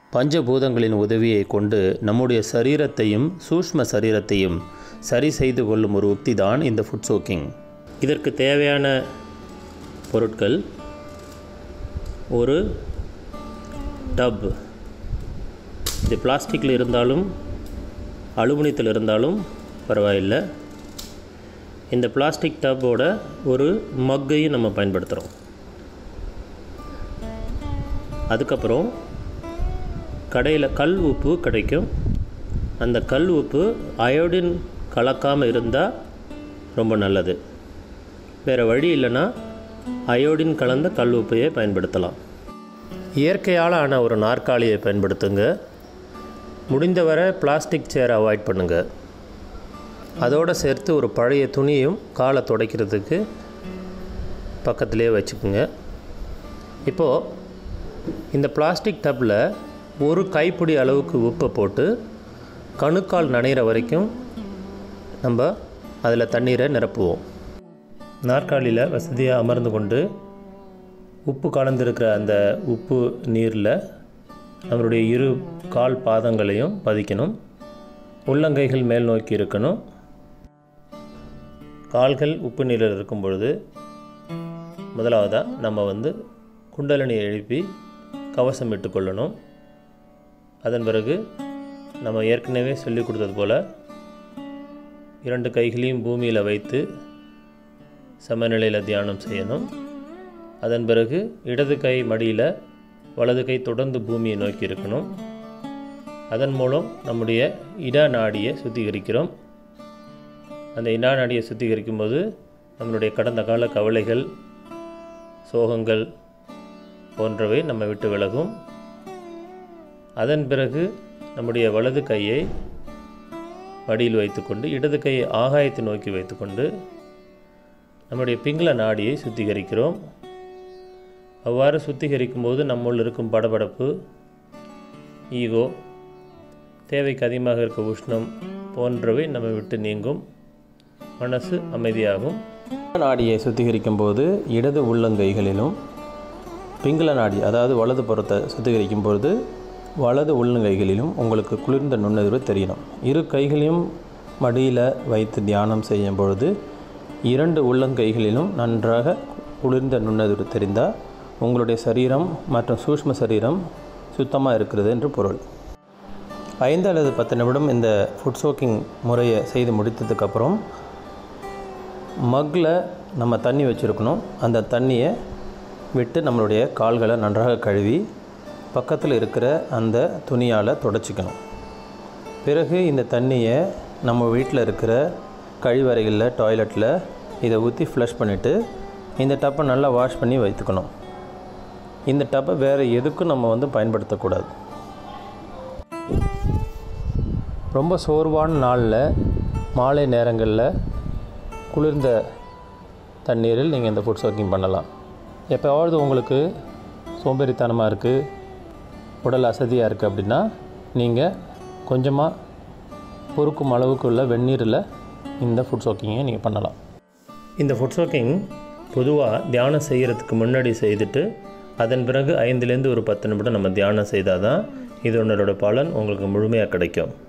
பஞ்சபூதங்களின் உதவியை கொண்டு நம்முடைய சரீரத்தையும் சூஷ்ம சரீரத்தையும் சரி செய்து கொள்ளும் ஒரு உக்தி தான் இந்த ஃபுட் சோக்கிங் இதற்கு தேவையான பொருட்கள் ஒரு டப் இது பிளாஸ்டிக்கில் இருந்தாலும் அலுமினியத்தில் இருந்தாலும் பரவாயில்லை இந்த பிளாஸ்டிக் டப்போட ஒரு மக்கையும் நம்ம பயன்படுத்துகிறோம் அதுக்கப்புறம் கடையில் கல் உப்பு கிடைக்கும் அந்த கல் உப்பு அயோடின் கலக்காமல் இருந்தால் ரொம்ப நல்லது வேறு வழி இல்லைன்னா அயோடின் கலந்த கல் உப்பையே பயன்படுத்தலாம் இயற்கையால் ஆன ஒரு நாற்காலியை பயன்படுத்துங்க முடிந்தவரை பிளாஸ்டிக் சேரை அவாய்ட் பண்ணுங்கள் அதோடு சேர்த்து ஒரு பழைய துணியும் காலை துடைக்கிறதுக்கு பக்கத்திலே வச்சுக்கோங்க இப்போது இந்த பிளாஸ்டிக் டப்பில் ஒரு கைப்பிடி அளவுக்கு உப்பை போட்டு கணுக்கால் நனைகிற வரைக்கும் நம்ம அதில் தண்ணீரை நிரப்புவோம் நாற்காலியில் வசதியாக அமர்ந்து கொண்டு உப்பு கலந்திருக்கிற அந்த உப்பு நீரில் நம்மளுடைய இரு கால் பாதங்களையும் பதிக்கணும் உள்ளங்கைகள் மேல் நோக்கி இருக்கணும் கால்கள் உப்பு நீரில் இருக்கும் பொழுது முதலாவதாக நம்ம வந்து குண்டலனியை எழுப்பி கவசம் இட்டுக்கொள்ளணும் அதன் பிறகு நம்ம ஏற்கனவே சொல்லி கொடுத்தது போல் இரண்டு கைகளையும் பூமியில் வைத்து சமநிலையில் தியானம் செய்யணும் அதன் பிறகு இடது கை மடியில் வலது கை தொடர்ந்து பூமியை நோக்கி இருக்கணும் அதன் மூலம் நம்முடைய இடா நாடியை சுத்திகரிக்கிறோம் அந்த இடா நாடியை சுத்திகரிக்கும் போது நம்மளுடைய கடந்த கால கவலைகள் சோகங்கள் போன்றவை நம்ம விட்டு விலகும் அதன் பிறகு நம்முடைய வலது கையை மடியில் வைத்துக்கொண்டு இடது கையை ஆகாயத்தை நோக்கி வைத்துக்கொண்டு நம்முடைய பிங்கள நாடியை சுத்திகரிக்கிறோம் அவ்வாறு சுத்திகரிக்கும் போது நம்முள் இருக்கும் படபடப்பு ஈகோ தேவைக்கு அதிகமாக இருக்க உஷ்ணம் போன்றவை நம்ம விட்டு நீங்கும் மனசு அமைதியாகும் நாடியை சுத்திகரிக்கும் போது இடது உள்ளங்கைகளிலும் பிங்கள நாடி அதாவது வலது புறத்தை சுத்திகரிக்கும் பொழுது வலது உள்ளங்கைகளிலும் உங்களுக்கு குளிர்ந்த நுண்ணுணர்வு தெரியணும் இரு கைகளையும் மடியில் வைத்து தியானம் செய்யும் பொழுது இரண்டு உள்ளங்கைகளிலும் நன்றாக குளிர்ந்த நுண்ணுணர்வு தெரிந்தால் உங்களுடைய சரீரம் மற்றும் சூஷ்ம சரீரம் சுத்தமாக இருக்கிறது என்று பொருள் ஐந்து அல்லது பத்து நிமிடம் இந்த ஃபுட் சோக்கிங் முறையை செய்து முடித்ததுக்கப்புறம் மக்கில் நம்ம தண்ணி வச்சுருக்கணும் அந்த தண்ணியை விட்டு நம்மளுடைய கால்களை நன்றாக கழுவி பக்கத்தில் இருக்கிற அந்த துணியால் தொடச்சிக்கணும் பிறகு இந்த தண்ணியை நம்ம வீட்டில் இருக்கிற கழிவறைகளில் டாய்லெட்டில் இதை ஊற்றி ஃப்ளஷ் பண்ணிவிட்டு இந்த டப்பை நல்லா வாஷ் பண்ணி வைத்துக்கணும் இந்த டப்பை வேறு எதுக்கும் நம்ம வந்து பயன்படுத்தக்கூடாது ரொம்ப சோர்வான நாளில் மாலை நேரங்களில் குளிர்ந்த தண்ணீரில் நீங்கள் இந்த ஃபுட் சோக்கிங் பண்ணலாம் எப்போவாவது உங்களுக்கு சோம்பேறித்தனமாக இருக்குது உடல் அசதியாக இருக்குது அப்படின்னா நீங்கள் கொஞ்சமாக பொறுக்கும் அளவுக்கு உள்ள வெந்நீரில் இந்த ஃபுட் சோக்கிங்கை நீங்கள் பண்ணலாம் இந்த ஃபுட் சோக்கிங் பொதுவாக தியானம் செய்கிறதுக்கு முன்னாடி செய்துட்டு அதன் பிறகு ஐந்துலேருந்து ஒரு பத்து நிமிடம் நம்ம தியானம் செய்தால் தான் இதனோட பலன் உங்களுக்கு முழுமையாக கிடைக்கும்